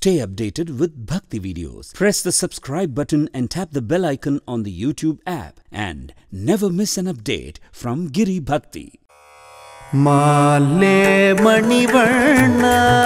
Stay updated with Bhakti videos. Press the subscribe button and tap the bell icon on the YouTube app and never miss an update from Giri Bhakti. மாலே மணிவண்ண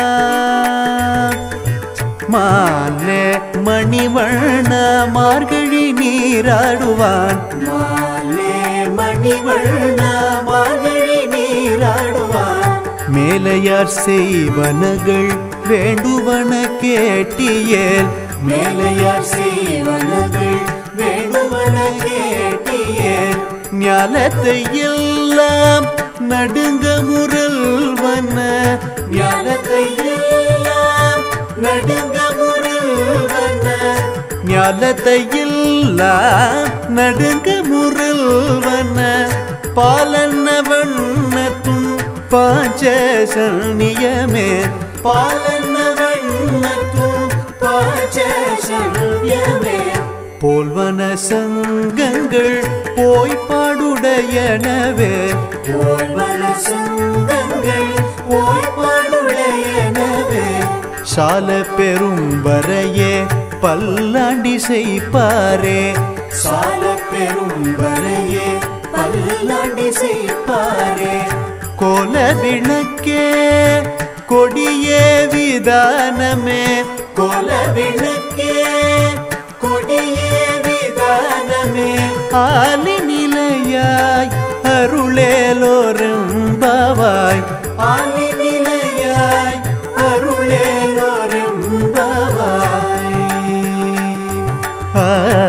மாலே மணிவண்ண மார்கழி நீராடுவான் மாலே மணிவண்ண மார்கழி நீராடுவான் மேலையார் செய்வனகள் வேண்டுவன கேட்டியேல் மேலையார் செய்வனகள் வேண்டுவன கேட்டியேல் ஞாலத்தை எல்லாம் நடுங்க முரல்வன ஞாலத்தை எல்லாம் நடுங்க முரல்வன ஞாலத்தை எல்லாம் நடுங்க முரல்வன பாலன்ன வண்ணத்தும் பாஞ்சசன்னியமே பாலன்ன வண்ணத்தும் பாஞ்சசன்னியமே போல்வன சங்கங்கள் போய் பாடுடையனவே போல்வன சங்கங்கள் போய் பாடுடையனவே சால பெரும் வரையே பல்லாண்டி செய்ப்பாரே சால பெரும் வரையே பல்லாண்டி செய்ப்பாரே கோல விளக்கே கொடியே விதானமே கோல விளக்கே கொடியே விதானமே ஆலி நிலையாய் அருளேலோரெம்பாவாய் ஆலி நிலையாய் அருளேலோரெம்பாவாய் ஆ